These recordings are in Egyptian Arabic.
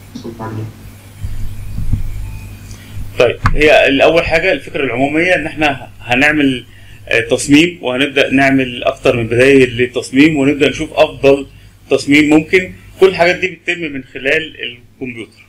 سلطانية طيب هي الاول حاجه الفكره العموميه ان احنا هنعمل آه، تصميم وهنبدا نعمل اكتر من بدايه للتصميم ونبدا نشوف افضل تصميم ممكن كل الحاجات دي بتتم من خلال الكمبيوتر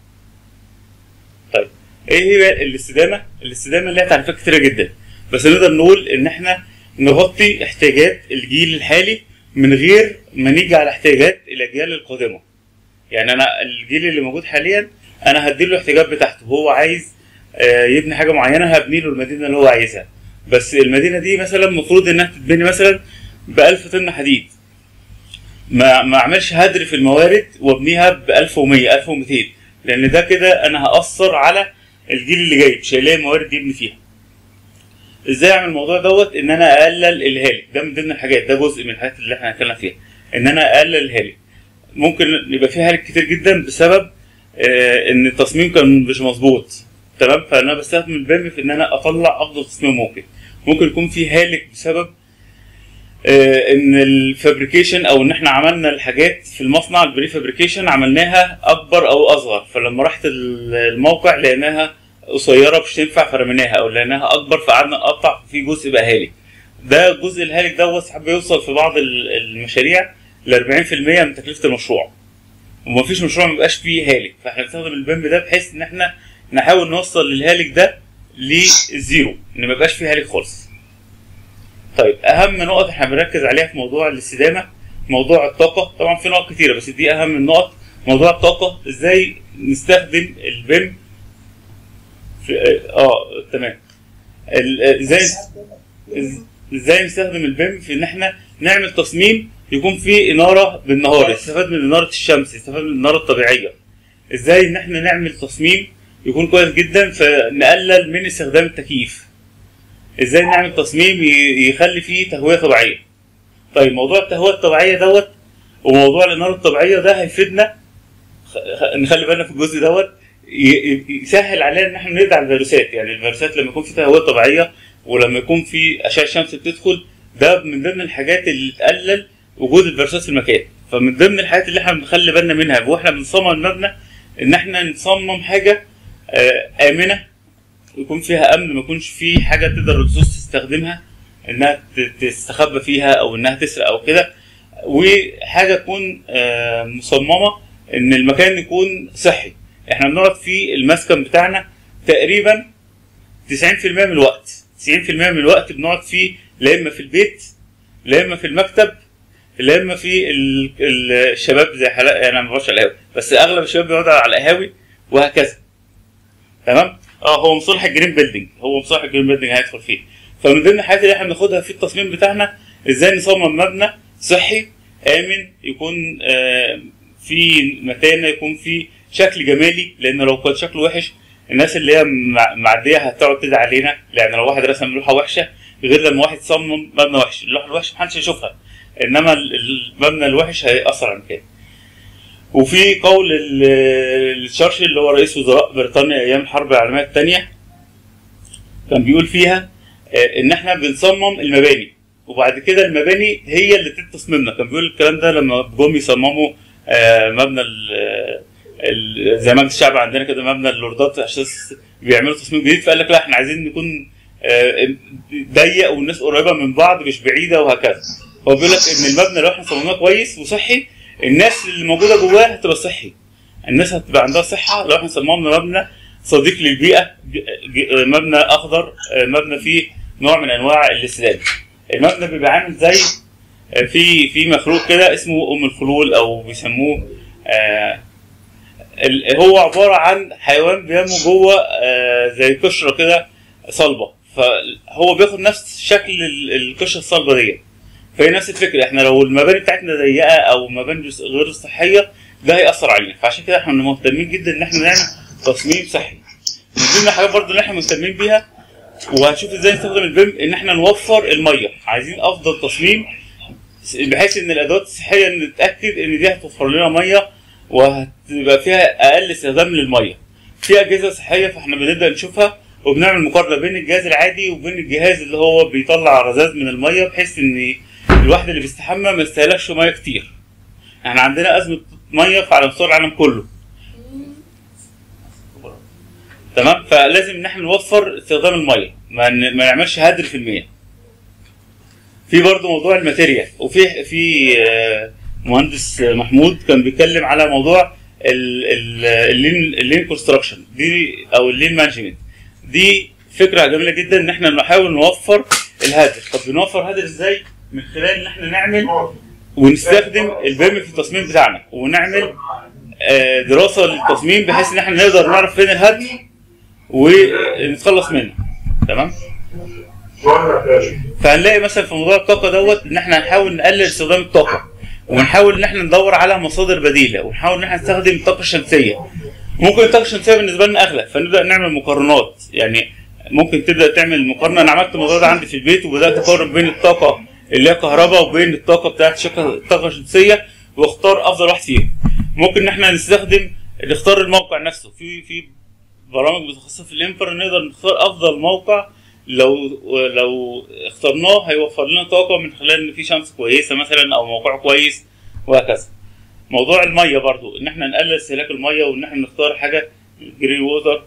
طيب ايه هي الاستدامه الاستدامه ليها تعريفات كتيره جدا بس نقدر نقول ان احنا نغطي احتياجات الجيل الحالي من غير ما نيجي على احتياجات الاجيال القادمه يعني انا الجيل اللي موجود حاليا انا هديله الاحتياجات بتاعته هو عايز آه، يبني حاجه معينه هبني له المدينه اللي هو عايزها بس المدينه دي مثلا المفروض انها تتبني مثلا ب 1000 طن حديد ما ما اعملش هدر في الموارد وابنيها ب 1100 1200 لان ده كده انا هاثر على الجيل اللي جاي مش هيلاقي موارد يبني فيها ازاي اعمل الموضوع دوت ان انا اقلل الهالك ده من ضمن الحاجات ده جزء من الحاجات اللي احنا هنتكلم فيها ان انا اقلل الهالك ممكن يبقى فيه هالك كتير جدا بسبب آه، ان التصميم كان مش مظبوط تمام فانا بستخدم البيم في ان انا اطلع افضل تصميم ممكن ممكن يكون في هالك بسبب آه، ان الفابريكيشن او ان احنا عملنا الحاجات في المصنع البري فابريكيشن عملناها اكبر او اصغر فلما رحت ال- الموقع لقيناها قصيره مش تنفع فرميناها او لقيناها اكبر فقعدنا نقطع في جزء بقى هالك ده الجزء الهالك دوت ساعات بيوصل في بعض ال- المشاريع ل 40% من تكلفه المشروع ومفيش مشروع ما بيبقاش فيه هالك فاحنا بنستخدم البيم ده بحيث ان احنا نحاول نوصل للهالك ده للزيرو ان ما يبقاش فيه هالك خالص طيب اهم نقط احنا بنركز عليها في موضوع الاستدامه موضوع الطاقه طبعا في نقط كتيره بس دي اهم النقط موضوع الطاقه ازاي نستخدم البيم في اه تمام ال- ازاي إز- ازاي نستخدم البيم في ان احنا نعمل تصميم يكون فيه اناره بالنهار يستفاد من اناره الشمس يستفاد من الاناره الطبيعيه ازاي ان احنا نعمل تصميم يكون كويس جدا فنقلل من استخدام التكييف ازاي نعمل تصميم ي- يخلي فيه تهويه طبيعيه طيب موضوع التهويه الطبيعيه دوت وموضوع الاناره الطبيعيه ده هيفيدنا خ- خ- نخلي بالنا في الجزء دوت ي- ي- يسهل علينا ان احنا نقضي على الفيروسات يعني الفيروسات لما يكون في تهويه طبيعيه ولما يكون في اشعه شمس بتدخل ده من ضمن الحاجات اللي تقلل وجود الفيروسات في المكان فمن ضمن الحاجات اللي احنا بنخلي بالنا منها واحنا بنصمم المبنى ان احنا نصمم حاجه آه، امنه يكون فيها امن ما يكونش في حاجه تقدر اللصوص تستخدمها انها ت- تستخبى فيها او انها تسرق او كده وحاجه تكون آه، مصممه ان المكان يكون صحي احنا بنقعد في المسكن بتاعنا تقريبا 90% من الوقت 90% من الوقت بنقعد فيه لا اما في البيت لا اما في المكتب لا اما في ال- ال- الشباب زي حلقة يعني انا ما بقولش على القهاوي بس اغلب الشباب بيقعدوا على القهاوي وهكذا تمام اه هو مصطلح الجرين بيلدينج هو مصطلح الجرين بيلدينج هيدخل فيه فمن ضمن الحاجات اللي احنا بناخدها في التصميم بتاعنا ازاي نصمم مبنى صحي امن يكون آه في متانه يكون في شكل جمالي لان لو كان شكله وحش الناس اللي هي مع- معديه هتقعد تدعي علينا لان لو واحد رسم لوحه وحشه غير لما واحد صمم مبنى وحش اللوحه الوحشه محدش هيشوفها انما ال- المبنى الوحش هيأثر على المكان وفي قول ال- الشرشل اللي هو رئيس وزراء بريطانيا ايام الحرب العالميه الثانيه كان بيقول فيها آه، ان احنا بنصمم المباني وبعد كده المباني هي اللي تدي تصميمنا كان بيقول الكلام ده لما جم يصمموا آه، مبنى ال- ال- زي مجلس الشعب عندنا كده مبنى اللوردات عشان بيعملوا تصميم جديد فقال لك لا احنا عايزين نكون آه، ضيق والناس قريبه من بعض مش بعيده وهكذا هو بيقول لك ان المبنى لو احنا صممناه كويس وصحي الناس اللي موجوده جواه هتبقى صحي الناس هتبقى عندها صحه لو احنا صممنا مبنى صديق للبيئه ج- ج- مبنى اخضر آه، مبنى فيه نوع من انواع الاستدامه المبنى بيبقى عامل زي آه، في في مخلوق كده اسمه ام الخلول او بيسموه آه، ال- هو عباره عن حيوان بينمو جوه آه، زي قشره كده صلبه فهو بياخد نفس شكل ال- القشره الصلبه دي فهي نفس الفكره احنا لو المباني بتاعتنا ضيقه او مباني بس- غير صحيه ده هيأثر علينا فعشان كده احنا مهتمين جدا ان احنا نعمل تصميم صحي من ضمن الحاجات برضو اللي احنا مهتمين بيها وهنشوف ازاي نستخدم البيم ان احنا نوفر الميه عايزين افضل تصميم بحيث ان الادوات الصحيه نتاكد ان دي هتوفر لنا ميه وهتبقى فيها اقل استخدام للميه في اجهزه صحيه فاحنا بنبدا نشوفها وبنعمل مقارنه بين الجهاز العادي وبين الجهاز اللي هو بيطلع رذاذ من الميه بحيث ان الواحد اللي بيستحمى ما يستهلكش ميه كتير احنا عندنا ازمه ميه على مستوى العالم كله تمام فلازم ان احنا نوفر استخدام الميه ما, ن- ما نعملش هدر في المياه في برضه موضوع الماتيريال وفي في آه، مهندس محمود كان بيتكلم على موضوع ال- ال- اللين اللين كونستراكشن دي او اللين مانجمنت دي فكره جميله جدا ان احنا نحاول نوفر الهدر طب بنوفر هدر ازاي من خلال ان احنا نعمل ونستخدم البيم في التصميم بتاعنا ونعمل آه، دراسه للتصميم بحيث ان احنا نقدر نعرف فين الهدر ونتخلص منه تمام فهنلاقي مثلا في موضوع الطاقه دوت ان احنا هنحاول نقلل استخدام الطاقه ونحاول ان احنا ندور على مصادر بديله ونحاول ان احنا نستخدم الطاقه الشمسيه ممكن الطاقه الشمسيه بالنسبه لنا اغلى فنبدا نعمل مقارنات يعني ممكن تبدا تعمل مقارنه انا عملت الموضوع ده عندي في البيت وبدات اقارن بين الطاقه اللي هي كهرباء وبين الطاقه بتاعت شركه الطاقه الشمسيه واختار افضل واحد فيهم ممكن ان احنا نستخدم نختار الموقع نفسه في في برامج متخصصه في الانفر نقدر نختار افضل موقع لو لو اخترناه هيوفر لنا طاقه من خلال ان في شمس كويسه مثلا او موقع كويس وهكذا موضوع الميه برضو ان احنا نقلل استهلاك الميه وان احنا نختار حاجه جرين ووتر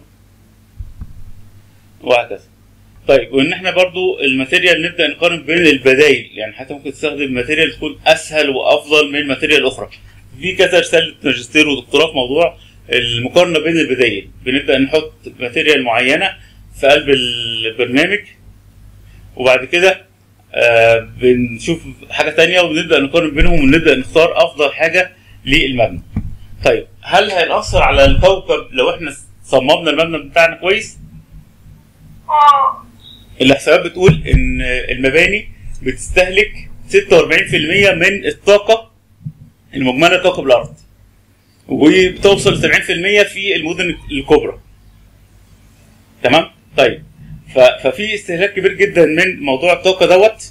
وهكذا طيب وان احنا برضو الماتيريال نبدا نقارن بين البدائل يعني حتى ممكن تستخدم ماتيريال تكون اسهل وافضل من ماتيريال اخرى في كذا رساله ماجستير ودكتوراه في موضوع المقارنه بين البدائل بنبدا نحط ماتيريال معينه في قلب البرنامج وبعد كده آه بنشوف حاجه تانية وبنبدا نقارن بينهم ونبدا نختار افضل حاجه للمبنى طيب هل هيأثر على الكوكب لو احنا صممنا المبنى بتاعنا كويس الاحصائيات بتقول ان المباني بتستهلك 46% من الطاقه المجمله كوكب الارض وبتوصل 70% في المدن الكبرى تمام طيب ف- ففي استهلاك كبير جدا من موضوع الطاقه دوت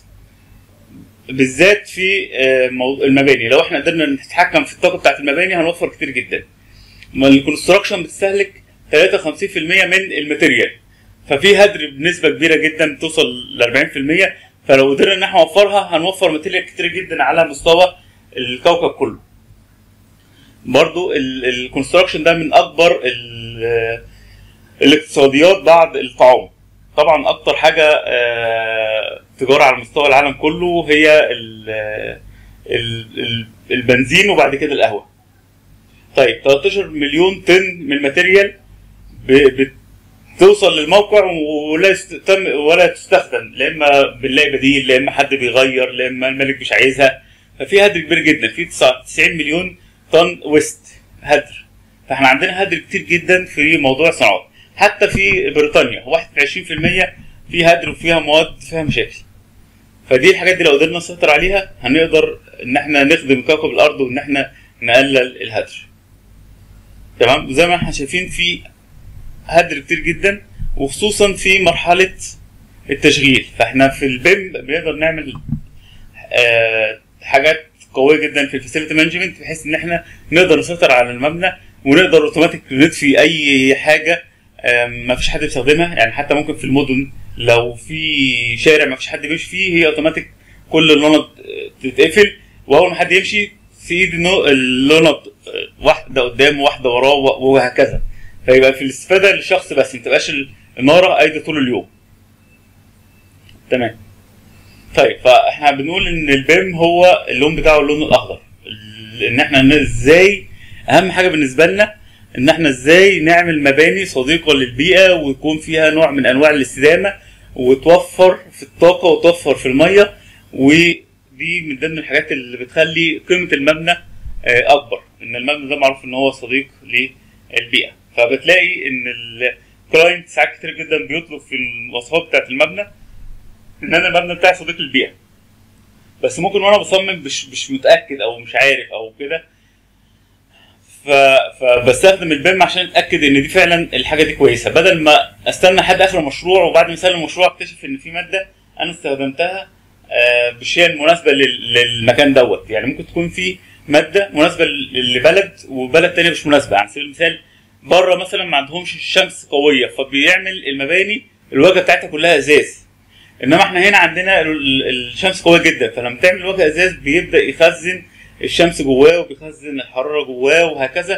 بالذات في آه، مو- المباني لو احنا قدرنا نتحكم في الطاقه بتاعت المباني هنوفر كتير جدا ما الكونستراكشن بتستهلك 53% من الماتيريال ففي هدر بنسبه كبيره جدا بتوصل ل 40% فلو قدرنا ان احنا نوفرها هنوفر ماتيريال كتير جدا على مستوى الكوكب كله برضو الكونستراكشن ده من اكبر ال- الاقتصاديات بعد الطعام طبعا اكتر حاجه آه، تجاره على مستوى العالم كله هي ال- ال- ال- البنزين وبعد كده القهوه طيب 13 مليون طن من الماتيريال ب- بتوصل للموقع ولا يستتم ولا تستخدم لا اما بنلاقي بديل لا اما حد بيغير لا اما الملك مش عايزها ففي هدر كبير جدا في 90 مليون طن ويست هدر فاحنا عندنا هدر كتير جدا في موضوع الصناعات حتى في بريطانيا 21% في هدر وفيها مواد فيها مشاكل فدي الحاجات دي لو قدرنا نسيطر عليها هنقدر ان احنا نخدم كوكب الارض وان احنا نقلل الهدر تمام زي ما احنا شايفين في هدر كتير جدا وخصوصا في مرحله التشغيل فاحنا في البيم بنقدر نعمل آه حاجات قويه جدا في الفاسيلتي مانجمنت بحيث ان احنا نقدر نسيطر على المبنى ونقدر اوتوماتيك نطفي اي حاجه ما فيش حد بيستخدمها يعني حتى ممكن في المدن لو في شارع ما فيش حد بيمشي فيه هي اوتوماتيك كل اللونات تتقفل واول ما حد يمشي في ايد النو- اللونات واحده قدام وواحده وراه وهكذا فيبقى في الاستفاده للشخص بس ما تبقاش الناره قايده طول اليوم تمام طيب فاحنا بنقول ان البيم هو اللون بتاعه اللون الاخضر ال- ان احنا ن- ازاي اهم حاجه بالنسبه لنا ان احنا ازاي نعمل مباني صديقه للبيئه ويكون فيها نوع من انواع الاستدامه وتوفر في الطاقه وتوفر في الميه ودي من ضمن الحاجات اللي بتخلي قيمه المبنى آه، اكبر ان المبنى ده معروف ان هو صديق للبيئه فبتلاقي ان الكلاينت ساعات كتير جدا بيطلب في المواصفات بتاعت المبنى ان انا المبنى بتاعي صديق للبيئه بس ممكن وانا بصمم مش مش متاكد او مش عارف او كده ف... فبستخدم البيم عشان اتاكد ان دي فعلا الحاجه دي كويسه بدل ما استنى لحد اخر المشروع وبعد ما يسلم المشروع اكتشف ان في ماده انا استخدمتها آه، مش هي المناسبه لل- للمكان دوت يعني ممكن تكون في ماده مناسبه ل- لبلد وبلد تاني مش مناسبه على سبيل المثال بره مثلا ما عندهمش الشمس قويه فبيعمل المباني الواجهه بتاعتها كلها ازاز انما احنا هنا عندنا ال- ال- الشمس قويه جدا فلما تعمل واجهه ازاز بيبدا يخزن الشمس جواه وبيخزن الحراره جواه وهكذا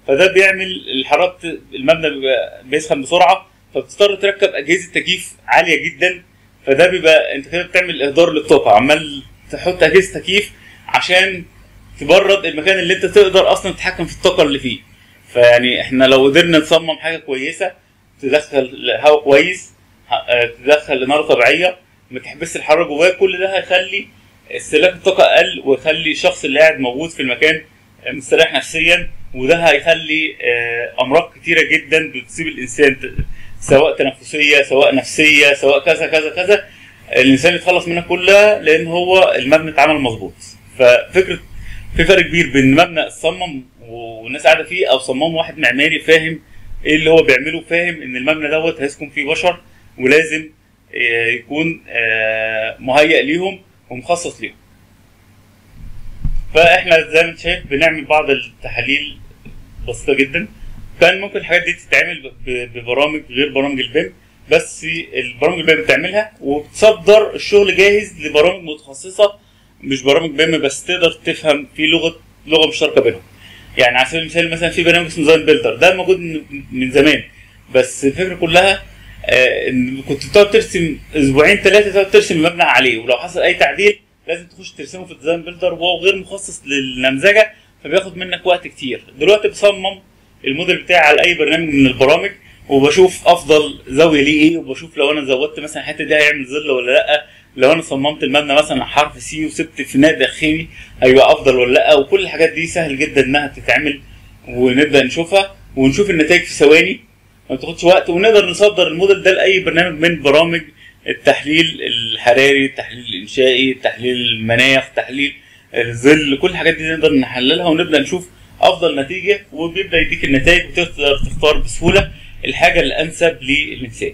فده بيعمل الحراره المبنى بيبقى بيسخن بسرعه فبتضطر تركب اجهزه تكييف عاليه جدا فده بيبقى انت كده بتعمل اهدار للطاقه عمال تحط اجهزه تكييف عشان تبرد المكان اللي انت تقدر اصلا تتحكم في الطاقه اللي فيه فيعني احنا لو قدرنا نصمم حاجه كويسه تدخل هواء كويس ه- تدخل نار طبيعيه ما تحبس الحراره جواه كل ده هيخلي استهلاك الطاقه اقل ويخلي الشخص اللي قاعد موجود في المكان مستريح نفسيا وده هيخلي آه، امراض كتيره جدا بتصيب الانسان ت- سواء تنفسيه سواء نفسيه سواء كذا كذا كذا الانسان يتخلص منها كلها لان هو المبنى اتعمل مظبوط ففكره في فرق كبير بين مبنى اتصمم والناس قاعده فيه او صمم واحد معماري فاهم ايه اللي هو بيعمله فاهم ان المبنى دوت هيسكن فيه بشر ولازم آه، يكون آه، مهيأ ليهم ومخصص ليهم فاحنا زي ما انت شايف بنعمل بعض التحاليل بسيطه جدا كان ممكن الحاجات دي تتعمل ب- ببرامج غير برامج البيم بس البرامج البيم بتعملها وبتصدر الشغل جاهز لبرامج متخصصه مش برامج بيم بس تقدر تفهم في لغه لغه مشتركه بينهم يعني على سبيل المثال مثلا في برنامج اسمه ديزاين بيلدر ده موجود من- من زمان بس الفكره كلها آه، ان كنت بتقعد ترسم اسبوعين ثلاثه تقعد ترسم المبنى عليه ولو حصل اي تعديل لازم تخش ترسمه في الديزاين بيلدر وهو غير مخصص للنمذجه فبياخد منك وقت كتير دلوقتي بصمم الموديل بتاعي على اي برنامج من البرامج وبشوف افضل زاويه ليه ايه وبشوف لو انا زودت مثلا الحته دي هيعمل ظل ولا لا لو انا صممت المبنى مثلا على حرف سي وسبت فناء داخلي هيبقى افضل ولا لا وكل الحاجات دي سهل جدا انها تتعمل ونبدا نشوفها ونشوف النتائج في ثواني ما بتاخدش وقت ونقدر نصدر الموديل ده لاي برنامج من برامج التحليل الحراري التحليل الانشائي تحليل المناخ تحليل الظل كل الحاجات دي نقدر نحللها ونبدا نشوف افضل نتيجه وبيبدا يديك النتائج وتقدر تختار بسهوله الحاجه الانسب للانسان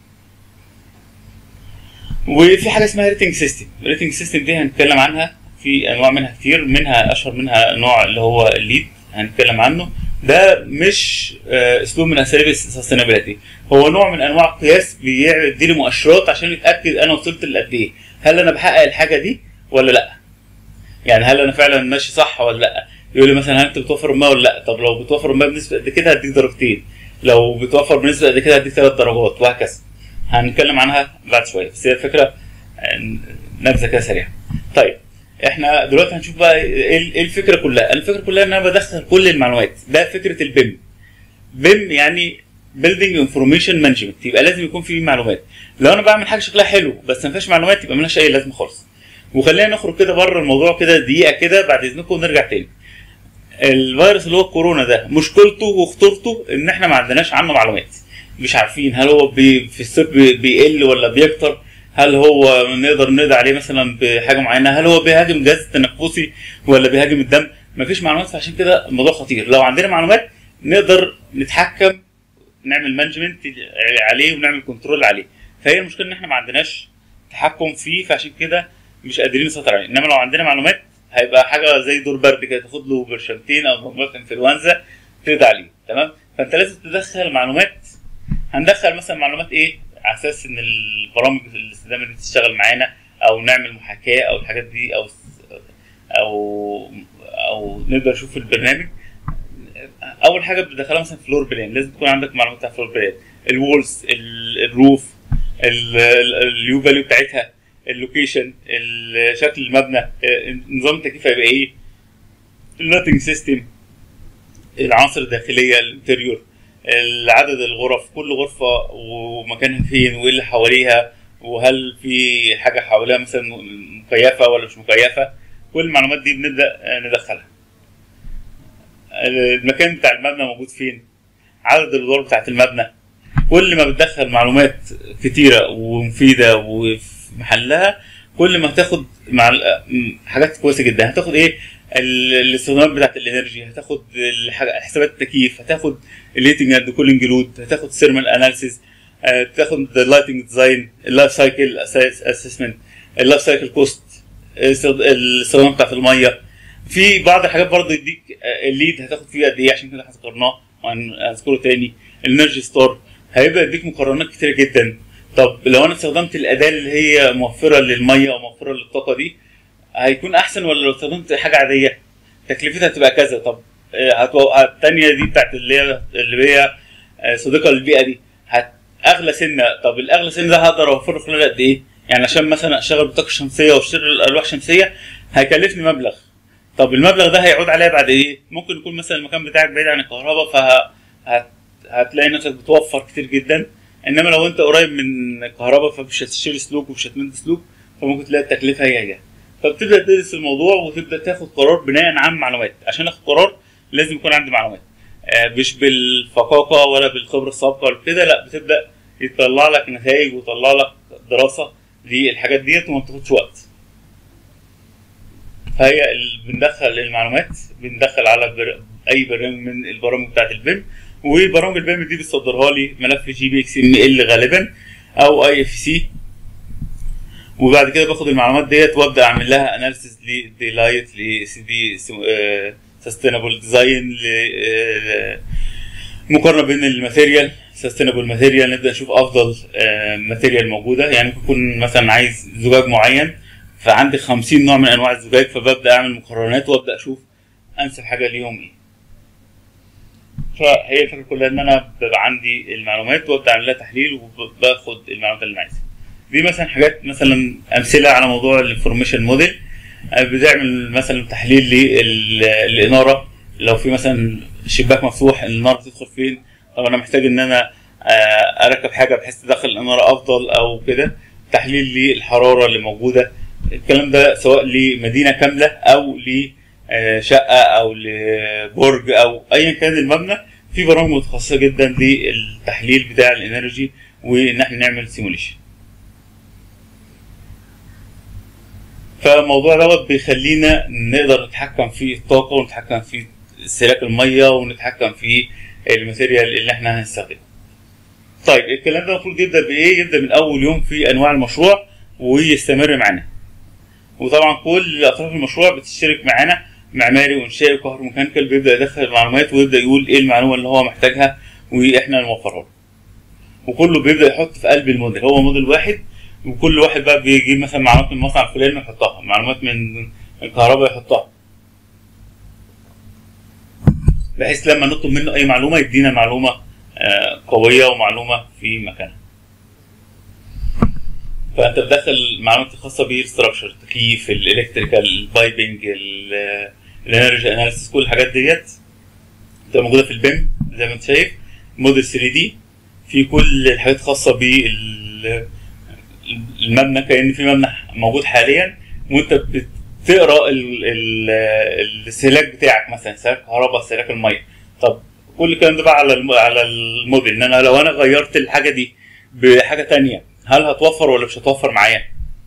وفي حاجه اسمها ريتنج سيستم الريتنج سيستم دي هنتكلم عنها في انواع منها كتير منها اشهر منها نوع اللي هو الليد هنتكلم عنه ده مش آه، اسلوب من اساليب السستينابيلتي هو نوع من انواع القياس بيديني مؤشرات عشان يتاكد انا وصلت لقد ايه هل انا بحقق الحاجه دي ولا لا يعني هل انا فعلا ماشي صح ولا لا يقول لي مثلا هل انت بتوفر الماء ولا لا طب لو بتوفر الماء بنسبه قد كده هديك درجتين لو بتوفر بنسبه قد كده هديك ثلاث درجات وهكذا هنتكلم عنها بعد شويه بس هي الفكره آه، نبذه كده سريعه طيب احنا دلوقتي هنشوف بقى ايه إيه الفكره كلها الفكره كلها ان انا بدخل كل المعلومات ده فكره البيم بيم يعني بيلدينج انفورميشن مانجمنت يبقى لازم يكون فيه معلومات لو انا بعمل حاجه شكلها حلو بس ما فيهاش معلومات يبقى ملهاش اي لازمه خالص وخلينا نخرج كده بره الموضوع كده دقيقه كده بعد اذنكم ونرجع تاني الفيروس اللي هو الكورونا ده مشكلته وخطورته ان احنا ما عندناش عنه معلومات مش عارفين هل هو بي في الصيف بي- بيقل ولا بيكتر هل هو نقدر نقضي عليه مثلا بحاجه معينه هل هو بيهاجم الجهاز التنفسي ولا بيهاجم الدم مفيش معلومات فعشان كده الموضوع خطير لو عندنا معلومات نقدر نتحكم نعمل مانجمنت عليه ونعمل كنترول عليه فهي المشكله ان احنا ما عندناش تحكم فيه فعشان كده مش قادرين نسيطر عليه انما لو عندنا معلومات هيبقى حاجه زي دور برد كده تاخد له برشامتين او ضربات انفلونزا تقضي عليه تمام فانت لازم تدخل معلومات هندخل مثلا معلومات ايه على اساس ان البرامج الاستدامه دي تشتغل معانا او نعمل محاكاه او الحاجات دي او او او نقدر نشوف البرنامج اول حاجه بتدخلها مثلا فلور بلان لازم تكون عندك معلومات بتاع فلور بلان الوولز ال- الروف ال- ال- اليو فاليو بتاعتها اللوكيشن ال- شكل المبنى آه، نظام التكييف هيبقى ايه اللايتنج سيستم العناصر الداخليه الانتريور عدد الغرف كل غرفه ومكانها فين وايه اللي حواليها وهل في حاجه حواليها مثلا مكيفه ولا مش مكيفه كل المعلومات دي بنبدا آه، ندخلها المكان بتاع المبنى موجود فين عدد الادوار بتاعت المبنى كل ما بتدخل معلومات كتيره ومفيده وفي محلها كل ما هتاخد مع م- حاجات كويسه جدا هتاخد ايه ال- الاستخدامات بتاعت الانرجي هتاخد الحاجة حسابات التكييف هتاخد الهيتنج اند كولينج لود هتاخد ثيرمال اناليسيز تاخد اللايتنج ديزاين اللايف سايكل اسسمنت اللايف سايكل كوست الاستخدام بتاعت الميه في بعض الحاجات برضه يديك آه، الليد هتاخد فيه قد ايه عشان كده ذكرناه وهنذكره تاني الانرجي ستار هيبقى يديك مقارنات كتير جدا طب لو انا استخدمت الاداه اللي هي موفره للميه او موفره للطاقه دي هيكون احسن ولا لو استخدمت حاجه عاديه تكلفتها تبقى كذا طب آه، هتو- التانية دي بتاعت اللي هي اللي هي آه، صديقة للبيئة دي هت اغلى سنة طب الاغلى سنة ده هقدر اوفره خلال قد ايه؟ يعني عشان مثلا اشتغل بالطاقة الشمسية واشتري الالواح الشمسية هيكلفني مبلغ طب المبلغ ده هيعود عليا بعد ايه؟ ممكن يكون مثلا المكان بتاعك بعيد عن الكهرباء فه هت... هتلاقي نفسك بتوفر كتير جدا انما لو انت قريب من الكهرباء فمش هتشتري سلوك ومش هتمد سلوك فممكن تلاقي التكلفه هي هي فبتبدا تدرس الموضوع وتبدا تاخد قرار بناء عن معلومات عشان اخد قرار لازم يكون عندي معلومات آه، مش بالفقاقه ولا بالخبره السابقه ولا كده لا بتبدا يطلع لك نتائج ويطلع لك دراسه للحاجات ديت وما بتاخدش وقت فهي ال- بندخل المعلومات بندخل على بر... اي برنامج من البرامج بتاعت البيم وبرامج البيم دي بتصدرها لي ملف جي بي اكس ام ال غالبا او اي اف سي وبعد كده باخد المعلومات ديت وابدا اعمل لها اناليسيس لديلايت لسي دي سستينابل ديزاين مقارنه بين الماتيريال سستينابل ماتيريال نبدا نشوف افضل ماتيريال موجوده يعني ممكن اكون مثلا عايز زجاج معين فعندي 50 نوع من انواع الزجاج فببدا اعمل مقارنات وابدا اشوف انسب حاجه ليهم ايه فهي الفكره كلها ان انا بيبقى عندي المعلومات وابدا اعمل لها تحليل وباخد المعلومات اللي انا عايزها دي مثلا حاجات مثلا امثله على موضوع الانفورميشن موديل بتعمل مثلا تحليل للاناره لو في مثلا شباك مفتوح النار بتدخل فين طب انا محتاج ان انا آه، اركب حاجه بحيث تدخل الاناره افضل او كده تحليل للحراره اللي موجوده الكلام ده سواء لمدينه كامله او لشقه او لبرج او ايا كان المبنى في برامج متخصصه جدا للتحليل بتاع الانرجي وان احنا نعمل سيموليشن فالموضوع دوت بيخلينا نقدر نتحكم في الطاقه ونتحكم في استهلاك الميه ونتحكم في الماتيريال اللي احنا هنستخدمه. طيب الكلام ده المفروض يبدا بايه؟ يبدا من اول يوم في انواع المشروع ويستمر معانا. وطبعا كل اطراف المشروع بتشترك معانا معماري وانشائي وكهروميكانيكال بيبدا يدخل المعلومات ويبدا يقول ايه المعلومه اللي هو محتاجها واحنا نوفرها له. وكله بيبدا يحط في قلب الموديل هو موديل واحد وكل واحد بقى بيجيب مثلا معلومات من المصنع الفلاني ويحطها معلومات من الكهرباء يحطها بحيث لما نطلب منه اي معلومه يدينا معلومه آه، قويه ومعلومه في مكانها فانت بتدخل المعلومات الخاصه بالستراكشر التكييف الالكتريكال البايبنج الانرجي اناليسيس كل الحاجات ديت بتبقى موجوده في البيم زي ما انت شايف موديل 3 دي في كل الحاجات الخاصه بال المبنى كان في مبنى موجود حاليا وانت بتقرا ال- ال- الاستهلاك بتاعك مثلا استهلاك الكهرباء استهلاك الميه طب كل الكلام ده بقى على الم- على الموديل ان انا لو انا غيرت الحاجه دي بحاجه تانية هل هتوفر ولا مش هتوفر معايا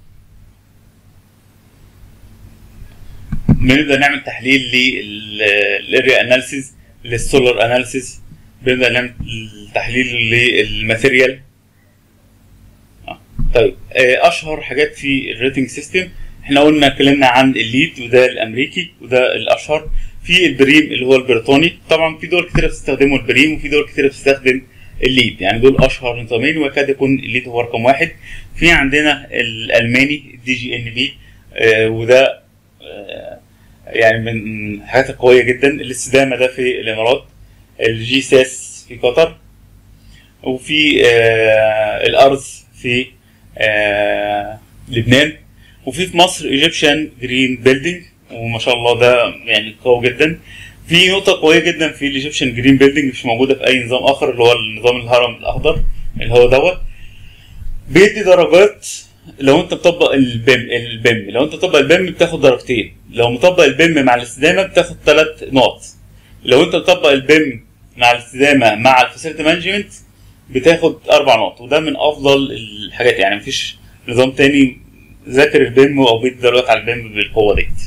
بنبدا نعمل تحليل للاريا اناليسيز للسولار اناليسيز بنبدا نعمل تحليل للماتيريال آه. طيب آه، اشهر حاجات في الريتنج سيستم احنا قلنا اتكلمنا عن الليد وده الامريكي وده الاشهر في البريم اللي هو البريطاني طبعا في دول كتير بتستخدموا البريم وفي دول كتير بتستخدم الليد يعني دول اشهر نظامين ويكاد يكون الليد هو رقم واحد في عندنا الالماني دي جي ان بي وده آه، يعني من الحاجات القويه جدا الاستدامه ده في الامارات الجي ساس في قطر وفي آه الارز في آه لبنان وفي في مصر ايجيبشن جرين بيلدينج وما شاء الله ده يعني قوي جدا في نقطة قوية جدا في الايجيبشن جرين بيلدينج مش موجودة في أي نظام آخر اللي هو النظام الهرم الأخضر اللي هو دوت بيدي درجات لو انت مطبق البيم البيم لو انت مطبق البيم بتاخد درجتين لو مطبق البيم مع الاستدامة بتاخد ثلاث نقط لو انت مطبق البيم مع الاستدامة مع الفاسيلتي مانجمنت بتاخد اربع نقط وده من افضل الحاجات يعني مفيش نظام تاني ذاكر البيم او بيدي درجات على البيم بالقوه ديت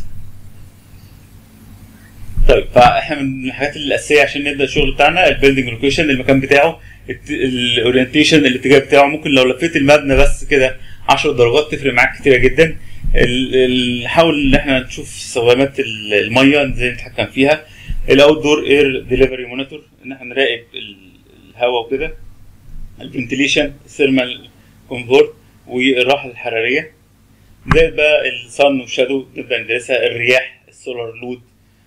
طيب فاحنا من الحاجات الاساسيه عشان نبدا الشغل بتاعنا البيلدنج لوكيشن المكان بتاعه الاورينتيشن الاتجاه بتاعه ممكن لو لفيت المبنى بس كده 10 درجات تفرق معاك كتيره جدا ال- ال- نحاول ان احنا نشوف استخدامات ال- الميه ازاي نتحكم فيها الاوت دور اير ديليفري مونيتور ان احنا نراقب ال- الهواء وكده الفنتليشن الثيرمال كومفورت والراحه الحراريه زائد بقى الصن والشادو نبدا ندرسها الرياح السولار لود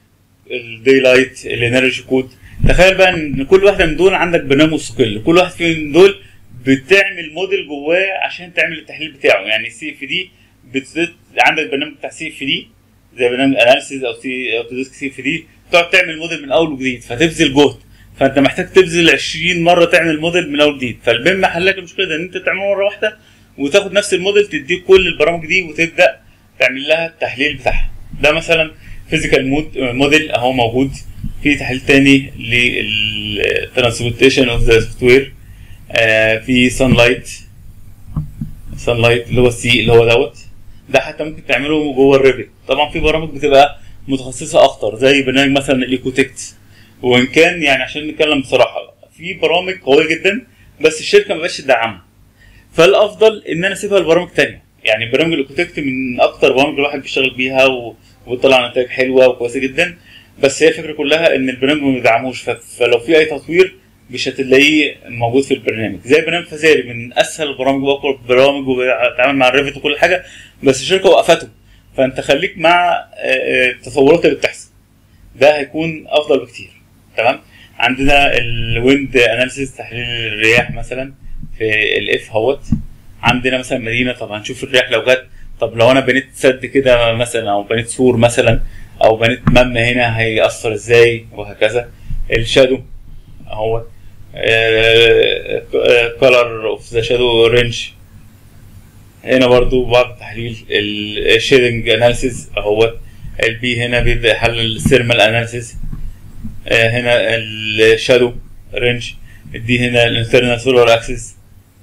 الدي لايت الانرجي كود تخيل بقى ان كل واحده من دول عندك برنامج مستقل كل واحد فيهم من دول بتعمل موديل جواه عشان تعمل التحليل بتاعه يعني سي اف دي عندك برنامج بتاع سي اف دي زي برنامج اناليسيز او سي او ديسك سي اف دي تقعد تعمل موديل من اول وجديد فتبذل جهد فانت محتاج تبذل 20 مره تعمل موديل من اول وجديد فالبيم حل لك المشكله ده ان انت تعمله مره واحده وتاخد نفس الموديل تديك كل البرامج دي وتبدا تعمل لها التحليل بتاعها ده مثلا فيزيكال مود موديل اهو موجود في تحليل تاني للترانسبورتيشن اوف ذا سوفت وير في سان لايت سان لايت اللي هو السي اللي هو دوت ده حتى ممكن تعمله جوه الريفت طبعا في برامج بتبقى متخصصه اكتر زي برنامج مثلا الايكوتكت وان كان يعني عشان نتكلم بصراحه في برامج قويه جدا بس الشركه ما بقتش تدعمها فالافضل ان انا اسيبها لبرامج تانية يعني برامج الايكوتكت من اكتر برامج الواحد بيشتغل بيها و... وبتطلع نتائج حلوه وكويسه جدا بس هي الفكره كلها ان البرنامج ما بيدعموش ف... فلو في اي تطوير مش هتلاقيه موجود في البرنامج زي برنامج فازاري من اسهل البرامج واقوى البرامج وبيتعامل مع الريفت وكل حاجه بس الشركه وقفته فانت خليك مع التطورات اللي بتحصل ده هيكون افضل بكتير تمام عندنا الويند اناليسيس تحليل الرياح مثلا في الاف اهوت عندنا مثلا مدينه طب هنشوف الرياح لو جت طب لو انا بنيت سد كده مثلا او بنيت سور مثلا او بنيت مبنى هنا هيأثر ازاي وهكذا الشادو اهوت كولر اوف ذا شادو رينج هنا برضو بعض تحليل الشيدنج اناليسيز اهوت البي هنا بيبدا يحلل الثيرمال اناليسيز هنا الشادو رينج دي هنا الانترنال سولار اكسس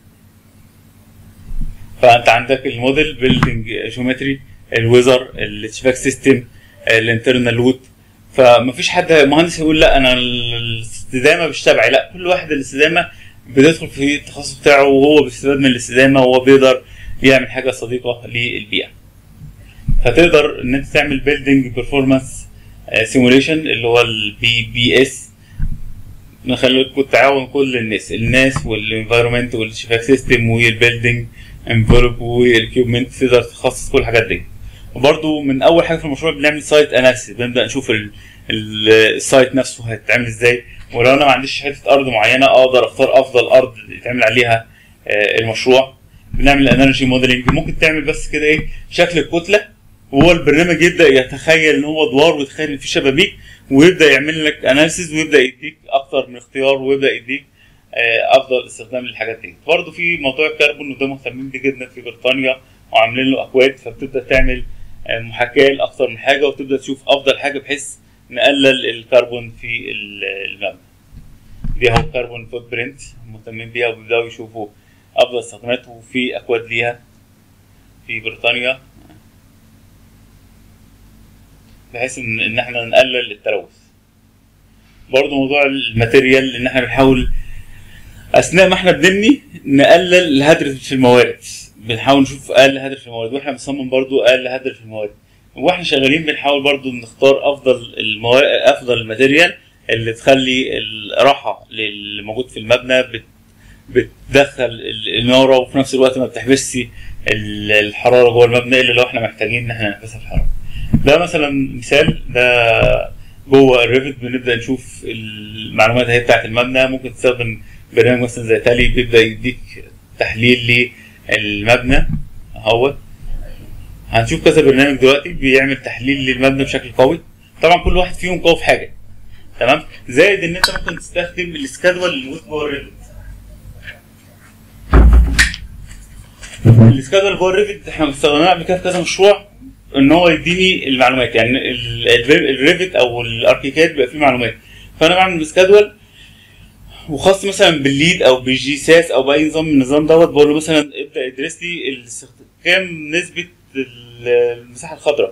فانت عندك الموديل بيلدنج جيومتري الويزر الاتشفاك سيستم الانترنال لود فمفيش حد مهندس يقول لا انا الاستدامه مش تبعي لا كل واحد الاستدامه بتدخل في التخصص بتاعه وهو بيستفاد من الاستدامه وهو بيقدر يعمل حاجه صديقه للبيئه فتقدر ان انت تعمل بيلدنج بيرفورمانس سيموليشن اللي هو البي بي اس نخلي تعاون كل الناس الناس والانفايرمنت والشباك سيستم والبيلدنج انفلوب والاكيوبمنت تقدر تخصص كل الحاجات دي وبرده من اول حاجه في المشروع بنعمل سايت اناليسيس بنبدا نشوف السايت نفسه هيتعمل ازاي ولو انا ما عنديش حته ارض معينه اقدر اختار افضل ارض يتعمل عليها المشروع بنعمل انرجي موديلنج ممكن تعمل بس كده ايه شكل الكتله وهو البرنامج يبدا يتخيل ان هو ادوار ويتخيل ان في شبابيك ويبدا يعمل لك اناليسيز ويبدا يديك اكتر من اختيار ويبدا يديك افضل استخدام للحاجات دي برضه في موضوع الكربون وده مهتمين بيه جدا في بريطانيا وعاملين له اكواد فبتبدا تعمل محاكاه لاكتر من حاجه وتبدا تشوف افضل حاجه بحيث نقلل الكربون في المبنى دي اهو الكربون فوت برنت مهتمين بيها وبيبداوا يشوفوا افضل استخدامات وفي اكواد ليها في بريطانيا بحيث ان ان احنا نقلل التلوث برضه موضوع الماتيريال ان احنا بنحاول اثناء ما احنا بنبني نقلل الهدر في الموارد بنحاول نشوف اقل هدر في الموارد واحنا بنصمم برضه اقل هدر في الموارد واحنا شغالين بنحاول برضه نختار افضل الموارد افضل الماتيريال اللي تخلي الراحه اللي موجود في المبنى بت بتدخل الاناره وفي نفس الوقت ما بتحبسش الحراره جوه المبنى الا لو احنا محتاجين ان احنا نحبسها الحراره ده مثلا مثال ده جوه الريفت بنبدا نشوف المعلومات اهي بتاعت المبنى ممكن تستخدم برنامج مثلا زي تالي بيبدا يديك تحليل للمبنى اهوت هنشوف كذا برنامج دلوقتي بيعمل تحليل للمبنى بشكل قوي طبعا كل واحد فيهم قوي في حاجه تمام زائد ان انت ممكن تستخدم السكادول اللي موجود جوه الريفت السكادول جوه الريفت احنا استخدمناه قبل كده في كذا مشروع ان هو يديني المعلومات يعني الريفت او الاركيكاد بيبقى فيه معلومات فانا بعمل سكادول وخاص مثلا بالليد او بالجي ساس او باي نظام من النظام دوت بقول له مثلا ابدا ادرس لي كام نسبه المساحه الخضراء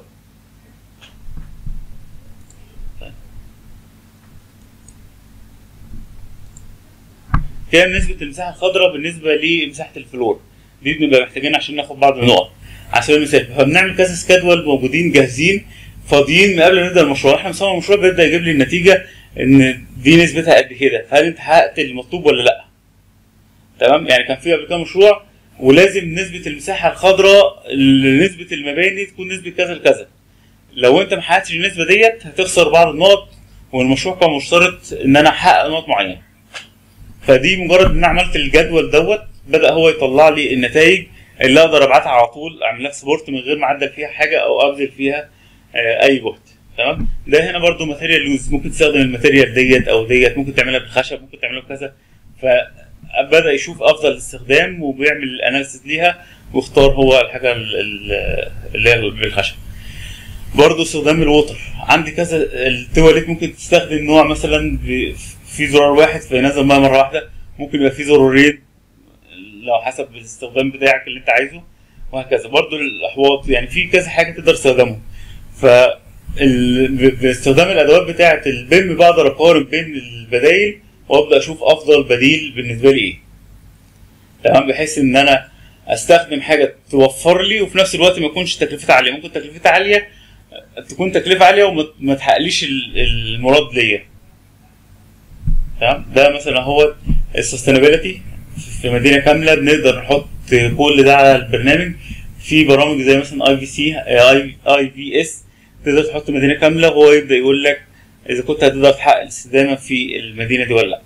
كام نسبة المساحة الخضراء بالنسبة لمساحة الفلور دي بنبقى محتاجين عشان ناخد بعض النقط على سبيل المثال فبنعمل كذا سكادول موجودين جاهزين فاضيين من قبل ما نبدا المشروع احنا مصمم المشروع بيبدا يجيب لي النتيجه ان دي نسبتها قد كده فهل انت حققت المطلوب ولا لا تمام يعني كان في قبل كده مشروع ولازم نسبه المساحه الخضراء لنسبه المباني تكون نسبه كذا لكذا لو انت ما حققتش النسبه ديت هتخسر بعض النقط والمشروع كان مشترط ان انا احقق نقط معينه فدي مجرد ان انا عملت الجدول دوت بدا هو يطلع لي النتائج اللي اقدر ابعتها على طول اعمل لها سبورت من غير ما اعدل فيها حاجه او ابذل فيها آه، اي جهد تمام ده هنا برضو ماتيريال يوز ممكن تستخدم الماتيريال ديت او ديت ممكن تعملها بالخشب ممكن تعملها بكذا فبدا يشوف افضل استخدام وبيعمل اناليسيس ليها واختار هو الحاجه ال- ال- اللي هي بالخشب برضه استخدام الووتر عندي كذا التواليت ممكن تستخدم نوع مثلا ب- في زرار واحد فينزل ميه مره واحده ممكن يبقى في زرارين لو حسب الاستخدام بتاعك اللي انت عايزه وهكذا برضه الاحواض يعني في كذا حاجه تقدر تستخدمهم ف ال- ب- باستخدام الادوات بتاعه البيم بقدر اقارن بين البدايل وابدا اشوف افضل بديل بالنسبه لي ايه تمام بحيث ان انا استخدم حاجه توفر لي وفي نفس الوقت ما يكونش تكلفتها عاليه ممكن تكلفتها عاليه تكون تكلفه عاليه وما ما تحققليش ال- المراد ليا تمام ده مثلا هو السستينابيلتي في مدينه كامله بنقدر نحط كل ده على البرنامج في برامج زي مثلا اي في سي اي اي في اس تقدر تحط مدينه كامله وهو يبدا يقول لك اذا كنت هتقدر تحقق الاستدامه في المدينه دي ولا لا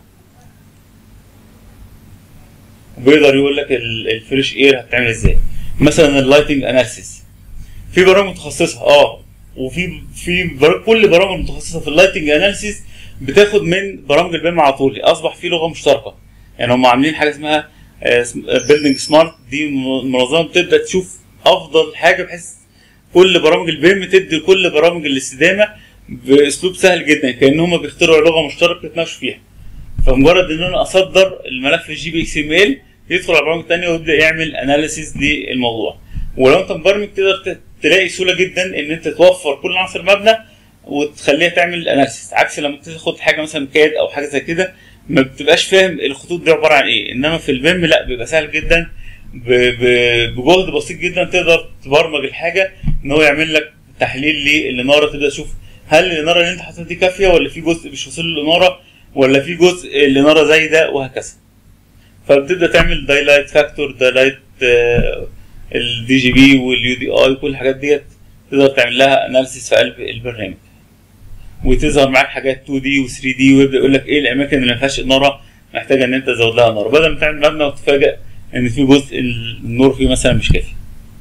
وبيقدر يقول لك ال- الفريش اير هتعمل ازاي مثلا اللايتنج اناليسيس في برامج متخصصه اه وفي في بر... كل برامج متخصصه في اللايتنج اناليسيس بتاخد من برامج البيم على طول اصبح في لغه مشتركه يعني هم عاملين حاجه اسمها بيلدينج سمارت دي م- منظمه بتبدا تشوف افضل حاجه بحيث كل برامج البيم تدي لكل برامج الاستدامه باسلوب سهل جدا كان هم بيخترعوا لغه مشتركه يتناقشوا فيها فمجرد ان انا اصدر الملف الجي بي اكس ام ال يدخل على برامج تانية ويبدا يعمل اناليسيز للموضوع ولو انت مبرمج تقدر ت- تلاقي سهوله جدا ان انت توفر كل عناصر مبنى وتخليها تعمل اناليسيس عكس لما تاخد حاجه مثلا كاد او حاجه زي كده ما بتبقاش فاهم الخطوط دي عباره عن ايه انما في البيم لا بيبقى سهل جدا ب- ب- بجهد بسيط جدا تقدر تبرمج الحاجه ان هو يعمل لك تحليل للاناره تبدا تشوف هل الاناره اللي انت حاططها دي كافيه ولا في جزء مش واصل له الاناره ولا في جزء الاناره زايده وهكذا فبتبدا تعمل دايلايت فاكتور دايلايت الدي جي بي واليو دي اي كل الحاجات ديت تقدر تعمل لها اناليسيس في قلب البرنامج وتظهر معاك حاجات 2 دي و 3 دي ويبدا يقول لك ايه الاماكن اللي ما فيهاش اناره محتاجه ان انت تزود لها نار بدل ما تعمل مبنى وتتفاجئ ان في جزء النور فيه مثلا مش كافي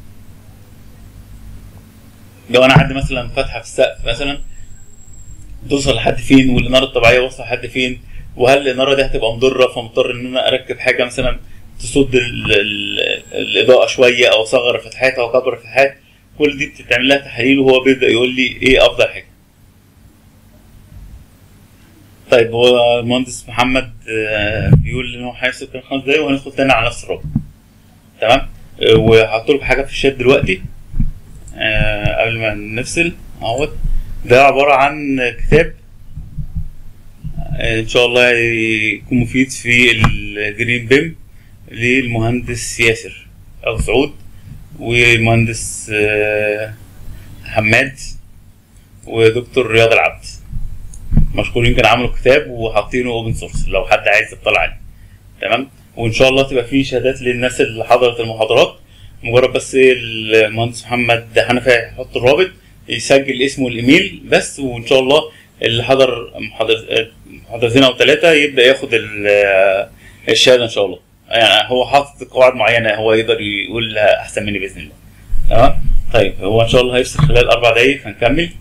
لو انا عندي مثلا فتحه في السقف مثلا توصل لحد فين والاناره الطبيعيه واصله لحد فين وهل الاناره دي هتبقى مضره فمضطر ان انا اركب حاجه مثلا تصد ال- ال- الاضاءه شويه او اصغر الفتحات او اكبر الفتحات كل دي بتتعمل لها تحاليل وهو بيبدا يقول لي ايه افضل حاجه طيب هو المهندس محمد آه، بيقول ان هو هيفصل كمان خمس دقايق وهندخل تاني على نفس الرابط تمام آه، وهحط لكم حاجه في الشات دلوقتي آه، قبل ما نفصل اهوت ده عباره عن كتاب آه، ان شاء الله يكون مفيد في الجرين بيم للمهندس ياسر ابو سعود والمهندس آه، حماد ودكتور رياض العبد مشكورين كانوا عملوا كتاب وحاطينه اوبن سورس لو حد عايز يطلع عليه تمام وان شاء الله تبقى فيه شهادات للناس اللي حضرت المحاضرات مجرد بس المهندس محمد حنفي هيحط الرابط يسجل اسمه والايميل بس وان شاء الله اللي حضر محاضر- محاضرتين او ثلاثه يبدا ياخد ال- الشهاده ان شاء الله يعني هو حاطط قواعد معينه هو يقدر يقول احسن مني باذن الله تمام طيب هو ان شاء الله هيفصل خلال اربع دقايق هنكمل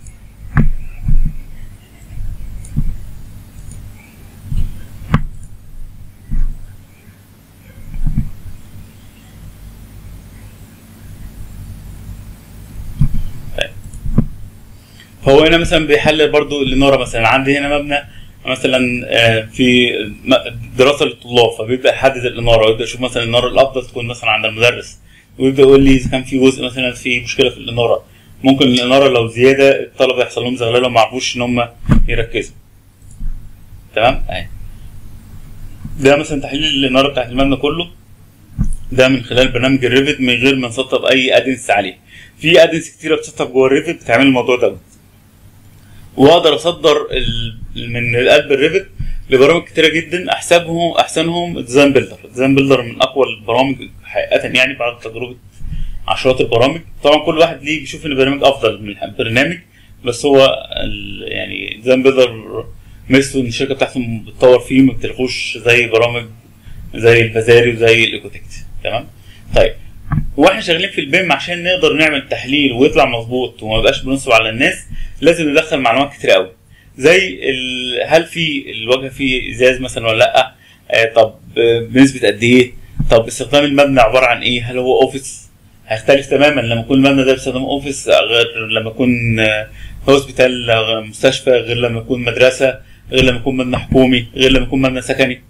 فهو هنا مثلا بيحلل برضو الاناره مثلا عندي هنا مبنى مثلا آه، في م- دراسه للطلاب فبيبدا يحدد الاناره ويبدا يشوف مثلا الاناره الافضل تكون مثلا عند المدرس ويبدا يقول لي اذا كان في جزء مثلا في مشكله في الاناره ممكن الاناره لو زياده الطلبه يحصل لهم زغلله وما يعرفوش ان هم يركزوا تمام اهي ده مثلا تحليل الاناره بتاعت المبنى كله ده من خلال برنامج الريفت من غير ما نسطب اي ادنس عليه في ادنس كتيره بتسطب جوه الريفت بتعمل الموضوع ده واقدر اصدر ال... من قلب الريفت لبرامج كتيره جدا احسبهم احسنهم ديزاين بيلدر ديزاين بيلدر من اقوى البرامج حقيقه يعني بعد تجربه عشرات البرامج طبعا كل واحد ليه بيشوف ان البرنامج افضل من البرنامج بس هو ال- يعني زي ما بيقدر ميزته ان الشركه بتاعته بتطور فيه ما بتلغوش زي برامج زي البازاري وزي الايكوتكت تمام طيب واحنا شغالين في البيم عشان نقدر نعمل تحليل ويطلع مظبوط وما يبقاش بنصب على الناس لازم ندخل معلومات كتير قوي زي ال... هل في الواجهه فيه ازاز مثلا ولا لا آه طب آه، بنسبه قد ايه طب استخدام المبنى عباره عن ايه هل هو اوفيس هيختلف تماما لما يكون المبنى ده بيستخدم اوفيس غير لما يكون آه، هوسبيتال آه، مستشفى غير لما يكون مدرسه غير لما يكون مبنى حكومي غير لما يكون مبنى سكني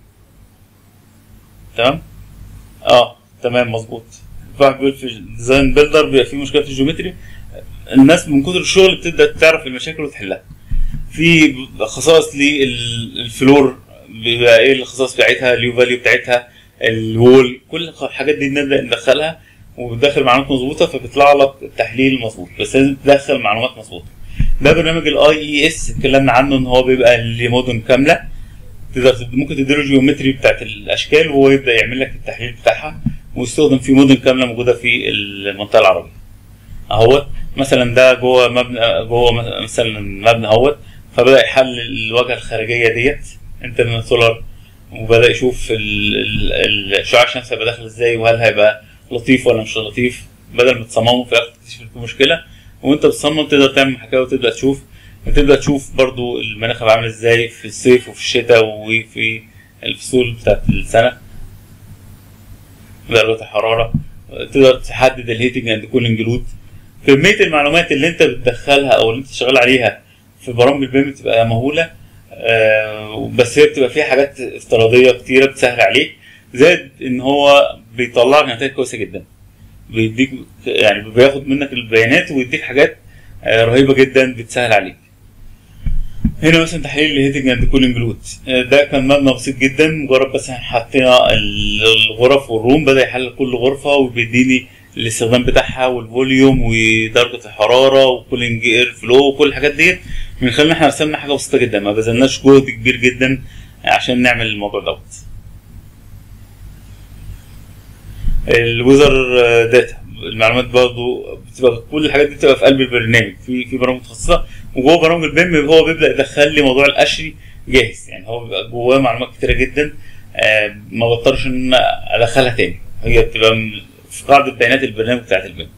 تمام اه تمام مظبوط واحد بيقول في ديزاين بيلدر بيبقى في مشكله في الجيومتري الناس من كتر الشغل بتبدا تعرف المشاكل وتحلها في خصائص للفلور بيبقى ايه الخصائص بتاعتها اليو فاليو بتاعتها الوول كل الحاجات دي نبدا ندخلها وبتدخل معلومات مظبوطه فبيطلع لك التحليل مظبوط بس لازم تدخل معلومات مظبوطه ده برنامج الاي اي اس اتكلمنا عنه ان هو بيبقى لمدن كامله تقدر تد- ممكن تديله جيومتري بتاعت الاشكال وهو يبدا يعمل لك التحليل بتاعها ويستخدم في مدن كامله موجوده في المنطقه العربيه اهوت مثلا ده جوه مبنى جوه مث- مثلا مبنى اهوت فبدا يحلل الواجهه الخارجيه ديت انترنت سولار وبدا يشوف ال- ال- الشعاع الشمسي هيبقى داخل ازاي وهل هيبقى لطيف ولا مش لطيف بدل ما تصممه في الاخر تكتشف إن في مشكله وانت بتصمم تقدر تعمل حكايه وتبدا تشوف وتبدا تشوف برضو المناخ هيبقى عامل ازاي في الصيف وفي الشتاء وفي الفصول بتاعت السنه درجه الحراره تقدر تحدد الهيتنج اند كولينج لود كميه المعلومات اللي انت بتدخلها او اللي انت شغال عليها في برامج البيم بتبقى مهوله آه، بس هي بتبقى فيها حاجات افتراضيه كتيره بتسهل عليك زائد ان هو بيطلع لك نتائج كويسه جدا بيديك يعني بياخد منك البيانات ويديك حاجات آه، رهيبه جدا بتسهل عليك هنا مثلا تحليل الهيتنج اند كولينج لود ده كان مبنى بسيط جدا مجرد بس احنا حطينا ال- الغرف والروم بدا يحلل كل غرفه وبيديني الاستخدام بتاعها والفوليوم ودرجه الحراره وكولينج اير فلو وكل الحاجات ديت من خلال ان احنا رسمنا حاجه بسيطه جدا ما بذلناش جهد كبير جدا عشان نعمل الموضوع دوت الويزر داتا المعلومات برضه بتبقى كل الحاجات دي بتبقى في قلب البرنامج في في برامج متخصصه وجوه برامج البيم هو بيبدا يدخل لي موضوع القشري جاهز يعني هو بيبقى جواه معلومات كتيره جدا آه، ما بضطرش ان أنا ادخلها تاني هي بتبقى من- في قاعده بيانات البرنامج بتاعت البيم